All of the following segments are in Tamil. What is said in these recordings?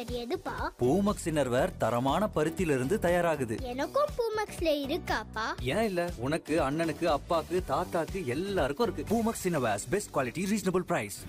இன்னர்வேர் எதுப்பா பூமக்ஸ் இன்னர்வேர் தரமான பருத்தியிலிருந்து தயாராகுது எனக்கும் பூமெக்ஸ்ல இருக்காப்பா ஏன் இல்ல உனக்கு அண்ணனுக்கு அப்பாக்கு தாத்தாக்கு எல்லாருக்கும் இருக்கு Poomex innerwears best quality reasonable price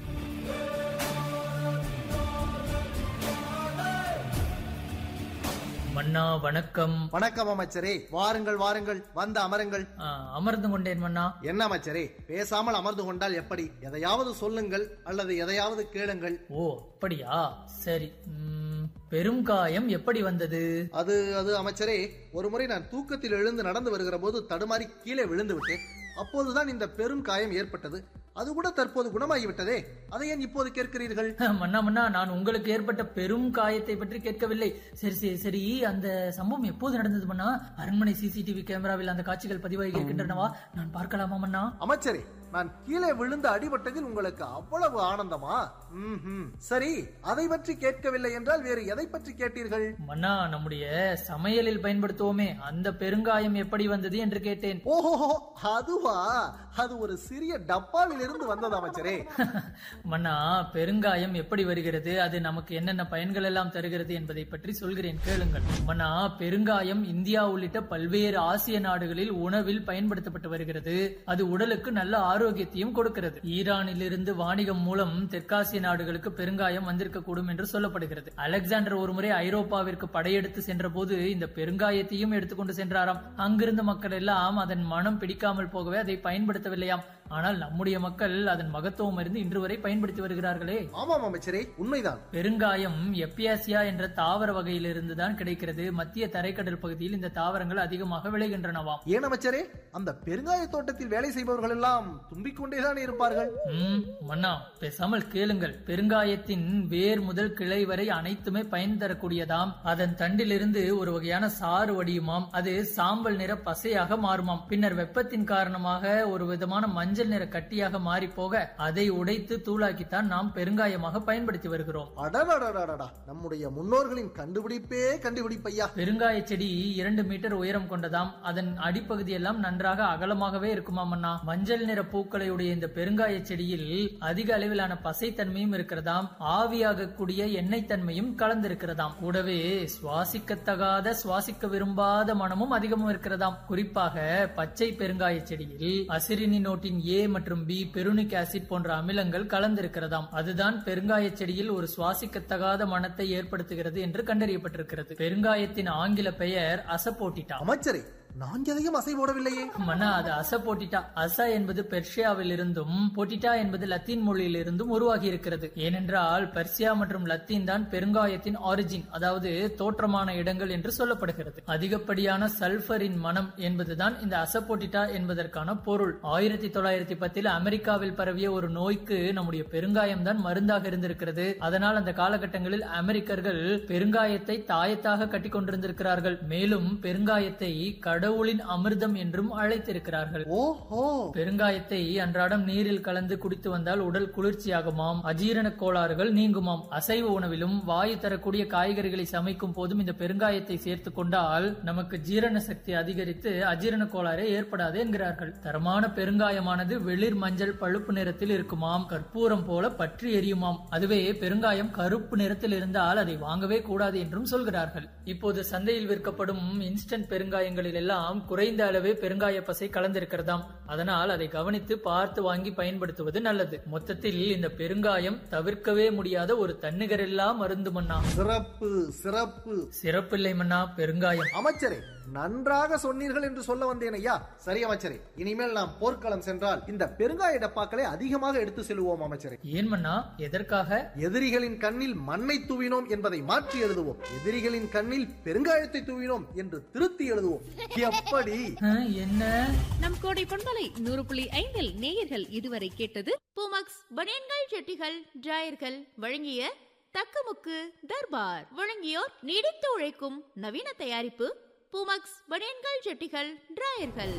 மன்னா வணக்கம் வணக்கம் அமைச்சரே வாருங்கள் வாருங்கள் வந்து அமருங்கள் ஆ, அமர்ந்து கொண்டேன் மன்னா என்ன அமைச்சரே பேசாமல் அமர்ந்து கொண்டால் எப்படி எதையாவது சொல்லுங்கள் அல்லது எதையாவது கேளுங்கள் ஓ அப்படியா சரி ம், பெருங்காயம் எப்படி வந்தது அது அது அமைச்சரே ஒரு முறை நான் தூக்கத்தில் எழுந்து நடந்து வருகிற போது தடுமாறி கீழே விழுந்து விட்டேன் அப்போதுதான் இந்த பெரும் காயம் ஏற்பட்டது அது கூட தற்போது குணமாகிவிட்டதே அதை ஏன் இப்போது கேட்கிறீர்கள் மன்னா மன்னா நான் உங்களுக்கு ஏற்பட்ட பெரும் காயத்தை பற்றி கேட்கவில்லை சரி சரி சரி அந்த சம்பவம் எப்போது நடந்தது மன்னா அரண்மனை சிசிடிவி கேமராவில் அந்த காட்சிகள் பதிவாகி இருக்கின்றனவா நான் பார்க்கலாமா மன்னா அமைச்சரே நான் கீழே விழுந்து அடிபட்டதில் உங்களுக்கு அவ்வளவு ஆனந்தமா ம்ஹும். சரி அதை பற்றி கேட்கவில்லை என்றால் வேறு எதை பற்றி கேட்டீர்கள் மன்னா நம்முடைய சமையலில் பயன்படுத்துவோமே அந்த பெருங்காயம் எப்படி வந்தது என்று கேட்டேன் ஓஹோ அதுவா அது ஒரு சிறிய டப்பாவில் இருந்து வந்தது அமைச்சரே மன்னா பெருங்காயம் எப்படி வருகிறது அது நமக்கு என்னென்ன பயன்கள் எல்லாம் தருகிறது என்பதை பற்றி சொல்கிறேன் கேளுங்கள் மன்னா பெருங்காயம் இந்தியா உள்ளிட்ட பல்வேறு ஆசிய நாடுகளில் உணவில் பயன்படுத்தப்பட்டு வருகிறது அது உடலுக்கு நல்ல ஆரோக்கியத்தையும் கொடுக்கிறது ஈரானில் இருந்து வாணிகம் மூலம் தெற்காசிய நாடுகளுக்கு பெருங்காயம் வந்திருக்க கூடும் என்று சொல்லப்படுகிறது அலெக்சாண்டர் ஒருமுறை ஐரோப்பாவிற்கு படையெடுத்து சென்ற போது இந்த பெருங்காயத்தையும் எடுத்துக்கொண்டு சென்றாராம் அங்கிருந்த மக்கள் எல்லாம் அதன் மனம் பிடிக்காமல் போகவே அதை பயன்படுத்தவில்லையாம் ஆனால் நம்முடைய மக்கள் அதன் மகத்துவம் அறிந்து இன்று வரை பயன்படுத்தி வருகிறார்களே ஆமாம் அமைச்சரே உண்மைதான் பெருங்காயம் எப்பியாசியா என்ற தாவர வகையிலிருந்து தான் கிடைக்கிறது மத்திய தரைக்கடல் பகுதியில் இந்த தாவரங்கள் அதிகமாக விளைகின்றனவாம் ஏன் அமைச்சரே அந்த பெருங்காய தோட்டத்தில் வேலை செய்பவர்கள் எல்லாம் தும்பிக் கொண்டேதான் இருப்பார்கள் ம் மன்னா பேசாமல் கேளுங்கள் பெருங்காயத்தின் வேர் முதல் கிளை வரை அனைத்துமே பயன் தரக்கூடியதாம் அதன் தண்டிலிருந்து ஒரு வகையான சாறு வடியுமாம் அது சாம்பல் நிற பசையாக மாறுமாம் பின்னர் வெப்பத்தின் காரணமாக ஒரு விதமான மஞ்சள் நிற கட்டியாக மாறி போக அதை உடைத்து தூளாக்கித்தான் நாம் பெருங்காயமாக பயன்படுத்தி வருகிறோம் அடடடடடா நம்முடைய முன்னோர்களின் கண்டுபிடிப்பே கண்டுபிடிப்பையா பெருங்காய செடி இரண்டு மீட்டர் உயரம் கொண்டதாம் அதன் அடிப்பகுதி எல்லாம் நன்றாக அகலமாகவே இருக்குமாம் அண்ணா மஞ்சள் நிற பூக்களை உடைய இந்த பெருங்காய செடியில் அதிக அளவிலான பசைத்தன்மையும் இருக்கிறதாம் ஆவியாகக்கூடிய எண்ணெய் தன்மையும் கலந்திருக்கிறதாம் கூடவே சுவாசிக்கத்தகாத சுவாசிக்க விரும்பாத மனமும் அதிகமும் இருக்கிறதாம் குறிப்பாக பச்சை பெருங்காய செடியில் அசிரினினோட்டின் ஏ மற்றும் பி பெருனிக் ஆசிட் போன்ற அமிலங்கள் கலந்திருக்கிறதாம் அதுதான் பெருங்காய செடியில் ஒரு சுவாசிக்கத்தகாத மனத்தை ஏற்படுத்துகிறது என்று கண்டறியப்பட்டிருக்கிறது பெருங்காயத்தின் ஆங்கில பெயர் அசப்போட்டிட்டா அமைச்சரே நான் எதையும் அசை போடவில்லையே மன்னா அது அச போட்டிட்டா அச என்பது பெர்ஷியாவில் இருந்தும் போட்டிட்டா என்பது லத்தீன் மொழியில் இருந்தும் உருவாகி இருக்கிறது ஏனென்றால் பெர்சியா மற்றும் லத்தீன் தான் பெருங்காயத்தின் ஆரிஜின் அதாவது தோற்றமான இடங்கள் என்று சொல்லப்படுகிறது அதிகப்படியான சல்பரின் மனம் என்பதுதான் இந்த அசப்போட்டிட்டா என்பதற்கான பொருள் ஆயிரத்தி தொள்ளாயிரத்தி பத்தில் அமெரிக்காவில் பரவிய ஒரு நோய்க்கு நம்முடைய பெருங்காயம் தான் மருந்தாக இருந்திருக்கிறது அதனால் அந்த காலகட்டங்களில் அமெரிக்கர்கள் பெருங்காயத்தை தாயத்தாக கட்டிக் கொண்டிருந்திருக்கிறார்கள் மேலும் பெருங்காயத்தை கடவுளின் அமிர்தம் என்றும் அழைத்திருக்கிறார்கள் ஓஹோ பெருங்காயத்தை அன்றாடம் நீரில் கலந்து குடித்து வந்தால் உடல் குளிர்ச்சியாகுமாம் அஜீரண கோளாறுகள் நீங்குமாம் அசைவ உணவிலும் வாயு தரக்கூடிய காய்கறிகளை சமைக்கும் போதும் இந்த பெருங்காயத்தை சேர்த்து கொண்டால் நமக்கு ஜீரண சக்தி அதிகரித்து அஜீரண கோளாறே ஏற்படாது என்கிறார்கள் தரமான பெருங்காயமானது வெளிர் மஞ்சள் பழுப்பு நிறத்தில் இருக்குமாம் கற்பூரம் போல பற்றி எரியுமாம் அதுவே பெருங்காயம் கருப்பு நிறத்தில் இருந்தால் அதை வாங்கவே கூடாது என்றும் சொல்கிறார்கள் இப்போது சந்தையில் விற்கப்படும் இன்ஸ்டன்ட் பெருங்காயங்களில் எல்லாம் குறைந்த அளவே பெருங்காய பசை கலந்திருக்கிறதாம் அதனால் அதை கவனித்து பார்த்து வாங்கி பயன்படுத்துவது நல்லது மொத்தத்தில் இந்த பெருங்காயம் தவிர்க்கவே முடியாத ஒரு தன்னிகரெல்லா மருந்து மன்னா சிறப்பு சிறப்பு சிறப்பில்லை மன்னா பெருங்காயம் அமைச்சரே நன்றாக சொன்னீர்கள் என்று சொல்ல வந்தேன் ஐயா சரி அமைச்சரே இனிமேல் நாம் போர்க்களம் சென்றால் இந்த பெருங்காய டப்பாக்களை அதிகமாக எடுத்து செல்வோம் அமைச்சரே ஏன் மன்னா எதற்காக எதிரிகளின் கண்ணில் மண்ணை தூவினோம் என்பதை மாற்றி எழுதுவோம் எதிரிகளின் கண்ணில் பெருங்காயத்தை தூவினோம் என்று திருத்தி எழுதுவோம் எப்படி அஹ், என்ன நம் கோடை பண்பலை நூறு புள்ளி ஐந்தில் நேயர்கள் இதுவரை கேட்டது பூமக்ஸ் பனியன்கள் ஜெட்டிகள் டிராயர்கள் வழங்கிய தக்கமுக்கு தர்பார் வழங்கியோர் நீடித்து உழைக்கும் நவீன தயாரிப்பு பூமக்ஸ் பனியன்கள் ஜெட்டிகள் டிராயர்கள்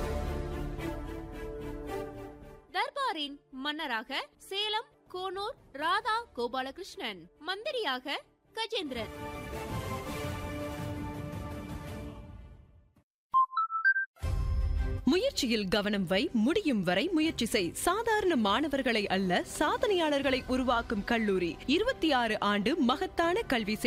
தர்பாரின் மன்னராக சேலம் கோனூர் ராதா கோபாலகிருஷ்ணன் மந்திரியாக கஜேந்திரன் முயற்சியில் கவனம் வை முடியும் வரை முயற்சி செய் சாதாரண மாணவர்களை அல்ல சாதனையாளர்களை உருவாக்கும் கல்லூரி இருபத்தி ஆறு ஆண்டு மகத்தான கல்வி சேவை